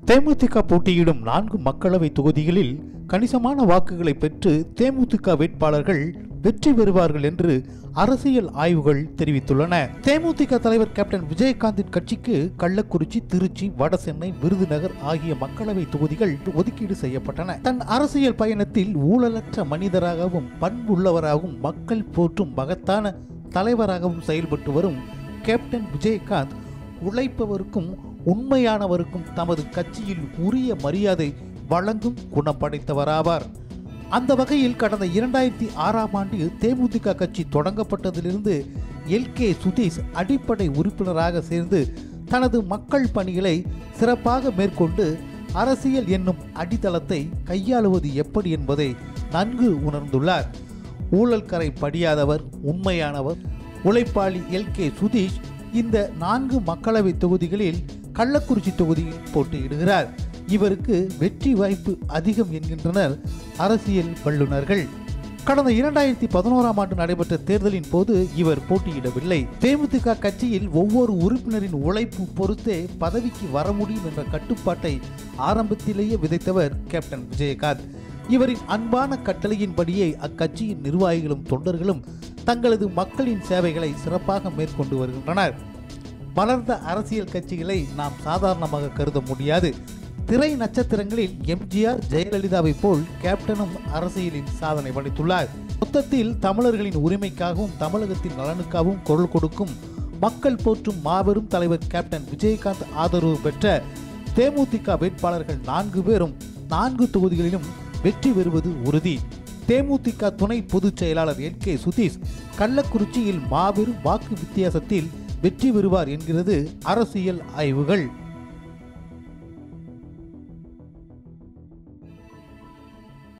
தேமுதிக போட்டியிடும் நான்கு மக்களவை தொகுதிகளில் கணிசமான வாக்குகளை பெற்று தேமுதிக வேட்பாளர்கள் வெற்றி பெறுவார்கள் என்று அரசியல் ஆய்வுகள் தெரிவித்துள்ளன தேமுதிக தலைவர் கேப்டன் விஜயகாந்தின் கட்சிக்கு கள்ளக்குறிச்சி திருச்சி வடசென்னை விருதுநகர் ஆகிய மக்களவை தொகுதிகள் ஒதுக்கீடு செய்யப்பட்டன தன் அரசியல் பயணத்தில் ஊழலற்ற மனிதராகவும் பண்புள்ளவராகவும் மக்கள் போற்றும் மகத்தான தலைவராகவும் செயல்பட்டு வரும் கேப்டன் விஜயகாந்த் உழைப்பவருக்கும் உண்மையானவருக்கும் தமது கட்சியில் உரிய மரியாதை வழங்கும் குணம் படைத்தவராவார் அந்த வகையில் கடந்த இரண்டாயிரத்தி ஆறாம் ஆண்டு தேமுதிக கட்சி தொடங்கப்பட்டதிலிருந்து எல் கே சுதீஷ் அடிப்படை உறுப்பினராக சேர்ந்து தனது மக்கள் பணிகளை சிறப்பாக மேற்கொண்டு அரசியல் என்னும் அடித்தளத்தை கையாளுவது எப்படி என்பதை நன்கு உணர்ந்துள்ளார் ஊழல் கரை படியாதவர் உண்மையானவர் உழைப்பாளி எல் கே சுதீஷ் இந்த நான்கு மக்களவை தொகுதிகளில் கள்ளக்குறிச்சி தொகுதியில் போட்டியிடுகிறார் இவருக்கு வெற்றி வாய்ப்பு அதிகம் என்கின்றனர் அரசியல் வல்லுநர்கள் கடந்த இரண்டாயிரத்தி பதினோராம் ஆண்டு நடைபெற்ற தேர்தலின் போது இவர் போட்டியிடவில்லை தேமுதிக கட்சியில் ஒவ்வொரு உறுப்பினரின் உழைப்பு பொறுத்தே பதவிக்கு வர முடியும் என்ற கட்டுப்பாட்டை ஆரம்பத்திலேயே விதைத்தவர் கேப்டன் விஜயகாந்த் இவரின் அன்பான கட்டளையின்படியே அக்கட்சியின் நிர்வாகிகளும் தொண்டர்களும் தங்களது மக்களின் சேவைகளை சிறப்பாக மேற்கொண்டு வருகின்றனர் வளர்ந்த அரசியல் கட்சிகளை நாம் சாதாரணமாக கருத முடியாது திரை நட்சத்திரங்களில் எம்ஜிஆர் ஜெயலலிதாவை போல் கேப்டனும் அரசியலில் சாதனை படைத்துள்ளார் மொத்தத்தில் தமிழர்களின் உரிமைக்காகவும் தமிழகத்தின் நலனுக்காகவும் குரல் கொடுக்கும் மக்கள் போற்றும் மாபெரும் தலைவர் கேப்டன் விஜயகாந்த் ஆதரவு பெற்ற தேமுதிக வேட்பாளர்கள் நான்கு பேரும் நான்கு தொகுதிகளிலும் வெற்றி பெறுவது உறுதி தேமுதிக துணை பொதுச் செயலாளர் என் கே சுதீஷ் கள்ளக்குறிச்சியில் மாபெரும் வாக்கு வித்தியாசத்தில் வெற்றி பெறுவார் என்கிறது அரசியல் ஆய்வுகள்